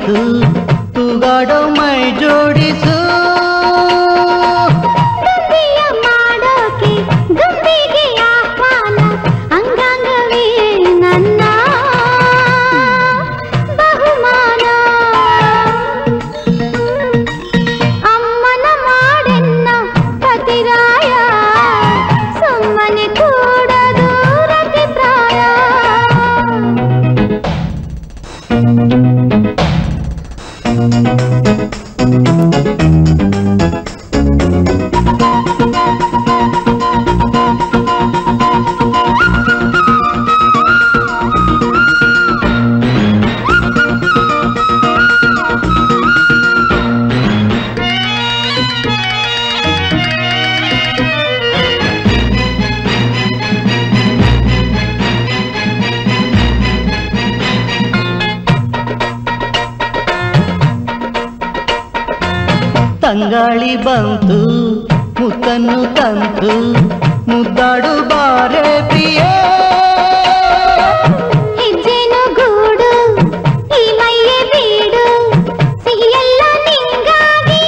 ಆಯ್ತು ತೂಗಾಡೋ ಮೈ ಜೋಡಿಸು ದುಂಬಿಯ ಮಾಡೋಕೆ ದುಂಬಿಗೆ ಆಹ್ವಾನ ಅಂಗಾಂಗವೇ ನನ್ನ ಬಹುಮಾನ ಅಮ್ಮನ ಮಾಡೆನ್ನ ಪತಿರಾಯ ಸುಮ್ಮನೆ ಕೂಡದು ರತಿ ಪ್ರಾಯ ತಂಗಾಳಿ ಬಂತು ಮುತ್ತನ್ನು ತಂತು ಮುದ್ದಾಡು ಬಾರೆ ಪ್ರಿಯೇ ಹೆಜ್ಜೆನು ಗೂಡು ಈ ಮೈಯೆ ಬೀಡು ಸಿಹಿಯೆಲ್ಲ ನಿಂಗಾಗಿ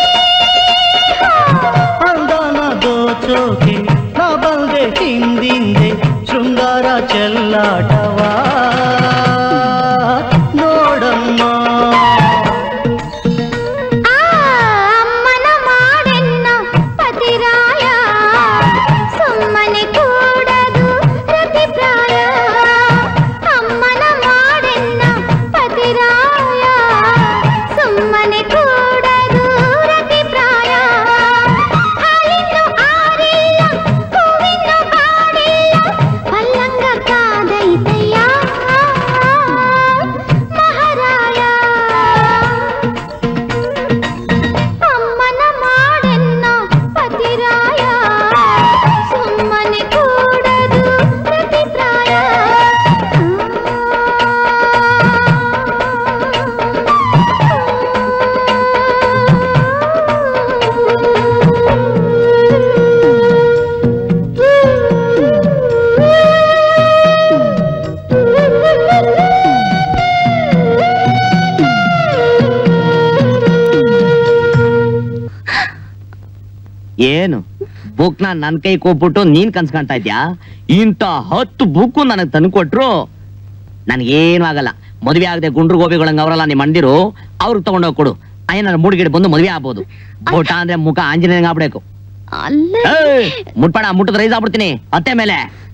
ಅಂದನ ದೋಚೋಕೆ ನಾ ಬಂದೆ ಹಿಂದಿಂದೆ ಶೃಂಗಾರ ಚೆಲ್ಲಾಟವಾ ನೋಡಮ್ಮ ಆ ಅಮ್ಮನ ಮಾಡೆನ್ನ ಪತಿರಾಯ ಸುಮ್ಮನೆ ಕೂಡದು ರತಿ ಪ್ರಾಯ ಅಮ್ಮನ ಮಾಡೆನ್ನ ಪತಿರಾಯ ಸುಮ್ಮನೆ ಕೂಡದು ರತಿ ಪ್ರಾಯ ಹಾಲಿನ್ನು ಆರಿಲ್ಲ ಹೂವಿನ್ನು ಬಾಡಿಲ್ಲ ಪಲ್ಲಂಗ ಕಾದೈತಯ್ಯ ಮಹಾರಾಯ ಅಮ್ಮನ ಮಾಡೆನ್ನ ಪತಿರಾಯ ಸುಮ್ಮನೆ ಕೂಡದು ಪ್ರತಿಪ್ರಾಯ ಏನು ಬುಕ್ ನ ನನ್ ಕೈ ಕೊಟ್ಬಿಟ್ಟು ನೀನ್ ಕನ್ಸ್ಕೊಂತಾ ಇದ್ಯಾ ಇಂತ ಹತ್ತು ಬುಕ್ ನನಗ್ ತಂದ್ಕೊಟ್ರು ನನ್ಗೇನು ಆಗಲ್ಲ ಮದ್ವೆ ಆಗದೆ ಗುಂಡ್ರು ಗೋಬಿಗಳಂಗ ಅವರಲ್ಲ ನಿಮ್ ಮಂದಿರು ಅವ್ರಿಗೆ ತಗೊಂಡೋಗ್ ಕೊಡು ಅಯ್ಯ ಮುಡಿಗಿಡ್ ಬಂದು ಮದ್ವೆ ಆಗ್ಬೋದು ಬೋಟ ಅಂದ್ರೆ ಮುಖ ಆಂಜನೇಯ ಆಗ್ಬಿಡ್ಬೇಕು ಅಲ್ಲ ಮುಟ್ಬೇಡ ಮುಟ್ಟದ ರೈಸ್ ಆಗ್ಬಿಡ್ತೀನಿ ಅತ್ತೆ ಮೇಲೆ